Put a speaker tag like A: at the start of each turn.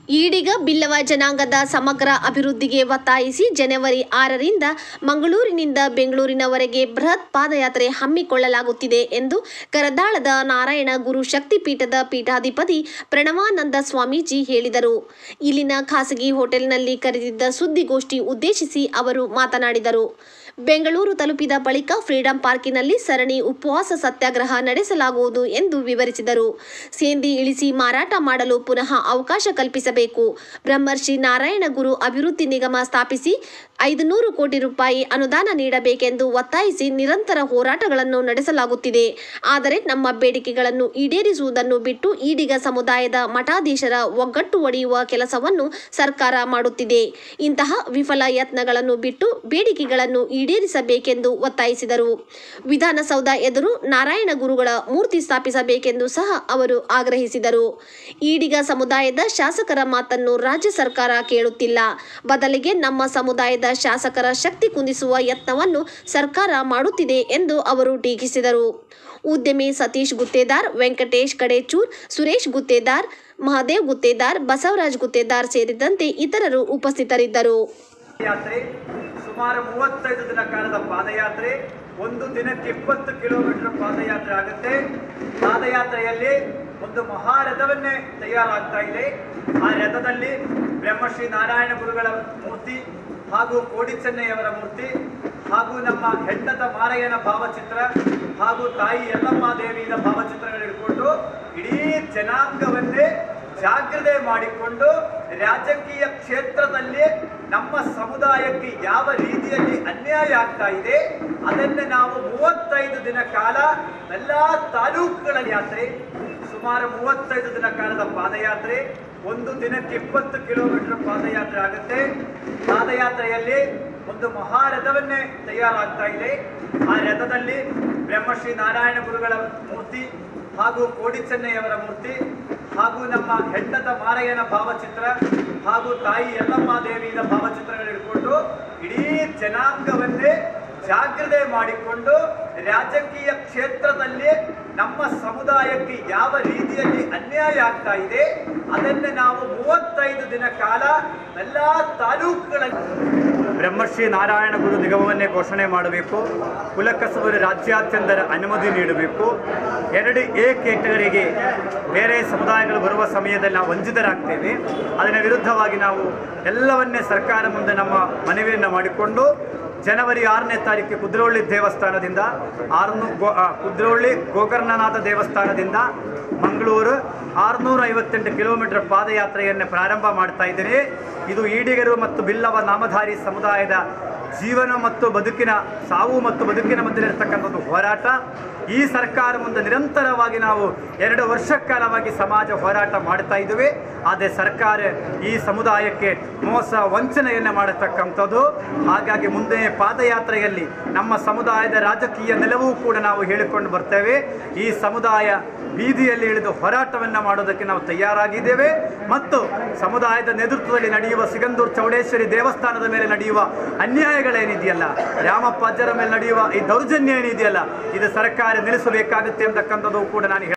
A: ಈಡಿಗ ಬಿಲ್ಲವ ಜನಾಂಗದ ಸಮಗ್ರ ಅಭಿವೃದ್ಧಿಗೆ ಒತ್ತಾಯಿಸಿ ಜನವರಿ ಆರರಿಂದ ಮಂಗಳೂರಿನಿಂದ ಬೆಂಗಳೂರಿನವರೆಗೆ ಬೃಹತ್ ಪಾದಯಾತ್ರೆ ಹಮ್ಮಿಕೊಳ್ಳಲಾಗುತ್ತಿದೆ ಎಂದು ಕರದಾಳದ ನಾರಾಯಣ ಗುರು ಶಕ್ತಿಪೀಠದ ಪೀಠಾಧಿಪತಿ ಪ್ರಣವಾನಂದ ಸ್ವಾಮೀಜಿ ಹೇಳಿದರು ಇಲ್ಲಿನ ಖಾಸಗಿ ಹೋಟೆಲ್ನಲ್ಲಿ ಕರೆದಿದ್ದ ಸುದ್ದಿಗೋಷ್ಠಿ ಉದ್ದೇಶಿಸಿ ಅವರು ಮಾತನಾಡಿದರು ಬೆಂಗಳೂರು ತಲುಪಿದ ಬಳಿಕ ಫ್ರೀಡಂ ಪಾರ್ಕಿನಲ್ಲಿ ಸರಣಿ ಉಪವಾಸ ಸತ್ಯಾಗ್ರಹ ನಡೆಸಲಾಗುವುದು ಎಂದು ವಿವರಿಸಿದರು ಸೇಂದಿ ಇಳಿಸಿ ಮಾರಾಟ ಮಾಡಲು ಪುನಃ ಅವಕಾಶ ಕಲ್ಪಿಸಬೇಕು ಬ್ರಹ್ಮರ್ಷಿ ನಾರಾಯಣ ಗುರು ಅಭಿವೃದ್ಧಿ ನಿಗಮ ಸ್ಥಾಪಿಸಿ ಐದುನೂರು ಕೋಟಿ ರೂಪಾಯಿ ಅನುದಾನ ನೀಡಬೇಕೆಂದು ಒತ್ತಾಯಿಸಿ ನಿರಂತರ ಹೋರಾಟಗಳನ್ನು ನಡೆಸಲಾಗುತ್ತಿದೆ ಆದರೆ ನಮ್ಮ ಬೇಡಿಕೆಗಳನ್ನು ಈಡೇರಿಸುವುದನ್ನು ಬಿಟ್ಟು ಈಡಿಗ ಸಮುದಾಯದ ಮಠಾಧೀಶರ ಒಗ್ಗಟ್ಟು ಒಡೆಯುವ ಕೆಲಸವನ್ನು ಸರ್ಕಾರ ಮಾಡುತ್ತಿದೆ ಇಂತಹ ವಿಫಲ ಯತ್ನಗಳನ್ನು ಬಿಟ್ಟು ಬೇಡಿಕೆಗಳನ್ನು ಈಡೇರಿಸಬೇಕೆಂದು ಒತ್ತಾಯಿಸಿದರು ವಿಧಾನಸೌಧ ಎದುರು ನಾರಾಯಣ ಗುರುಗಳ ಮೂರ್ತಿ ಸ್ಥಾಪಿಸಬೇಕೆಂದು ಸಹ ಅವರು ಆಗ್ರಹಿಸಿದರು ಈಡಿಗ ಸಮುದಾಯದ ಶಾಸಕರ ಮಾತನ್ನು ರಾಜ್ಯ ಸರ್ಕಾರ ಕೇಳುತ್ತಿಲ್ಲ ಬದಲಿಗೆ ನಮ್ಮ ಸಮುದಾಯದ ಶಾಸಕರ ಶಕ್ತಿ ಕುಂದಿಸುವ ಯತ್ನವನ್ನು ಸರ್ಕಾರ ಮಾಡುತ್ತಿದೆ ಎಂದು ಅವರು ಟೀಕಿಸಿದರು ಉದ್ಯಮಿ ಸತೀಶ್ ಗುತ್ತೇದಾರ್ ವೆಂಕಟೇಶ್ ಕಡೇಚೂರ್ ಸುರೇಶ್ ಗುತ್ತೇದಾರ್ ಮಹಾದೇವ್ ಗುತ್ತೇದಾರ್ ಬಸವರಾಜ್ ಗುತ್ತೇದಾರ್ ಸೇರಿದಂತೆ ಇತರರು ಉಪಸ್ಥಿತರಿದ್ದರು
B: ಯಾತ್ರೆ ಸುಮಾರು ಮೂವತ್ತೈದು ದಿನ ಕಾಲದ ಪಾದಯಾತ್ರೆ ಒಂದು ದಿನಕ್ಕೆ ಇಪ್ಪತ್ತು ಕಿಲೋಮೀಟರ್ ಪಾದಯಾತ್ರೆ ಆಗುತ್ತೆ ಪಾದಯಾತ್ರೆಯಲ್ಲಿ ಒಂದು ಮಹಾರಥವನ್ನೇ ತಯಾರಾಗ್ತಾ ಇದೆ ಆ ರಥದಲ್ಲಿ ಬ್ರಹ್ಮಶ್ರೀ ನಾರಾಯಣ ಗುರುಗಳ ಮೂರ್ತಿ ಹಾಗೂ ಕೋಡಿ ಚೆನ್ನೈಯವರ ಮೂರ್ತಿ ಹಾಗೂ ನಮ್ಮ ಹೆಂಡದ ಮಾರಯ್ಯನ ಭಾವಚಿತ್ರ ಹಾಗೂ ತಾಯಿ ಯಲ್ಲಮ್ಮ ದೇವಿಯ ಭಾವಚಿತ್ರಗಳು ಇಟ್ಕೊಂಡು ಇಡೀ ಜನಾಂಗವನ್ನೇ ಜಾಗ್ರತೆ ಮಾಡಿಕೊಂಡು ರಾಜಕೀಯ ಕ್ಷೇತ್ರದಲ್ಲಿ ನಮ್ಮ ಸಮುದಾಯಕ್ಕೆ ಯಾವ ರೀತಿಯಲ್ಲಿ ಅನ್ಯಾಯ ಆಗ್ತಾ ಇದೆ ಅದನ್ನು ನಾವು ಮೂವತ್ತೈದು ದಿನ ಕಾಲ ಎಲ್ಲ ತಾಲೂಕುಗಳ ಯಾತ್ರೆ ಸುಮಾರು ಮೂವತ್ತೈದು ದಿನ ಕಾಲದ ಪಾದಯಾತ್ರೆ ಒಂದು ದಿನಕ್ಕೆ ಇಪ್ಪತ್ತು ಕಿಲೋಮೀಟರ್ ಪಾದಯಾತ್ರೆ ಆಗುತ್ತೆ ಪಾದಯಾತ್ರೆಯಲ್ಲಿ ಒಂದು ಮಹಾರಥವನ್ನೇ ತಯಾರಾಗ್ತಾ ಇದೆ ಆ ರಥದಲ್ಲಿ ಬ್ರಹ್ಮಶ್ರೀ ನಾರಾಯಣ ಗುರುಗಳ ಮೂರ್ತಿ ಹಾಗೂ ಕೋಡಿ ಚೆನ್ನೈಯವರ ಮೂರ್ತಿ ಹಾಗೂ ನಮ್ಮ ಹೆಂಡದ ಮಾರಯ್ಯನ ಭಾವಚಿತ್ರ ಹಾಗೂ ತಾಯಿ ಯಲ್ಲಮ್ಮ ದೇವಿಯ ಭಾವಚಿತ್ರಗಳು ಇಟ್ಕೊಂಡು ಇಡೀ ಜನಾಂಗವನ್ನೇ ಜಾಗ್ರತೆ ಮಾಡಿಕೊಂಡು ರಾಜಕೀಯ ಕ್ಷೇತ್ರದಲ್ಲಿ ನಮ್ಮ ಸಮುದಾಯಕ್ಕೆ ಯಾವ ರೀತಿಯಲ್ಲಿ ಅನ್ಯಾಯ ಆಗ್ತಾ ಇದೆ ಅದನ್ನು ನಾವು ಮೂವತ್ತೈದು ದಿನ ಕಾಲ ಎಲ್ಲ ತಾಲೂಕುಗಳಲ್ಲಿ ಬ್ರಹ್ಮಶ್ರೀ ನಾರಾಯಣ ಗುರು ನಿಗಮವನ್ನೇ ಘೋಷಣೆ ಮಾಡಬೇಕು ಕುಲಕಸಬರು ರಾಜ್ಯಾದ್ಯಂತರ ಅನುಮತಿ ನೀಡಬೇಕು ಎರಡು ಎ ಕೇಟಗರಿಗೆ ಬೇರೆ ಸಮುದಾಯಗಳು ಬರುವ ಸಮಯದಲ್ಲಿ ನಾವು ವಂಚಿತರಾಗ್ತೇವೆ ಅದರ ವಿರುದ್ಧವಾಗಿ ನಾವು ಎಲ್ಲವನ್ನೇ ಸರ್ಕಾರ ಮುಂದೆ ನಮ್ಮ ಮನವಿಯನ್ನು ಮಾಡಿಕೊಂಡು ಜನವರಿ ಆರನೇ ತಾರೀಕು ಕುದ್ರೋಳಿ ದೇವಸ್ಥಾನದಿಂದ ಆರ್ನೂ ಗೋ ಆ, ಕುದ್ರೋಳಿ ಗೋಕರ್ಣನಾಥ ದೇವಸ್ಥಾನದಿಂದ ಮಂಗಳೂರು ಆರುನೂರ ಐವತ್ತೆಂಟು ಕಿಲೋಮೀಟರ್ ಪಾದಯಾತ್ರೆಯನ್ನು ಪ್ರಾರಂಭ ಮಾಡ್ತಾ ಇದ್ದೇನೆ ಇದು ಈಡಿಗರು ಮತ್ತು ಬಿಲ್ಲವ ನಾಮಧಾರಿ ಸಮುದಾಯದ ಜೀವನ ಮತ್ತು ಬದುಕಿನ ಸಾವು ಮತ್ತು ಬದುಕಿನ ಮಧ್ಯೆ ಇರತಕ್ಕಂಥದ್ದು ಹೋರಾಟ ಈ ಸರ್ಕಾರ ಮುಂದೆ ನಿರಂತರವಾಗಿ ನಾವು ಎರಡು ವರ್ಷ ಕಾಲವಾಗಿ ಸಮಾಜ ಹೋರಾಟ ಮಾಡ್ತಾ ಇದ್ದೇವೆ ಆದರೆ ಸರ್ಕಾರ ಈ ಸಮುದಾಯಕ್ಕೆ ಮೋಸ ವಂಚನೆಯನ್ನು ಮಾಡತಕ್ಕಂಥದ್ದು ಹಾಗಾಗಿ ಮುಂದೆ ಪಾದಯಾತ್ರೆಯಲ್ಲಿ ನಮ್ಮ ಸಮುದಾಯದ ರಾಜಕೀಯ ನಿಲುವು ಕೂಡ ನಾವು ಹೇಳಿಕೊಂಡು ಬರ್ತೇವೆ ಈ ಸಮುದಾಯ ಬೀದಿಯಲ್ಲಿ ಇಳಿದು ಹೋರಾಟವನ್ನು ಮಾಡೋದಕ್ಕೆ ನಾವು ತಯಾರಾಗಿದ್ದೇವೆ ಮತ್ತು ಸಮುದಾಯದ ನೇತೃತ್ವದಲ್ಲಿ ನಡೆಯುವ ಸಿಗಂದೂರು ಚೌಡೇಶ್ವರಿ ದೇವಸ್ಥಾನದ ಮೇಲೆ ನಡೆಯುವ ಅನ್ಯಾಯಗಳೇನಿದೆಯಲ್ಲ ರಾಮಪ್ಪ ಅಜ್ಜರ ಮೇಲೆ ನಡೆಯುವ ಈ ದೌರ್ಜನ್ಯ ಏನಿದೆಯಲ್ಲ ಇದು ಸರ್ಕಾರ ನಿಲ್ಲಿಸಬೇಕಾಗುತ್ತೆ ಅಂತಕ್ಕಂಥದ್ದು ಕೂಡ ನಾನು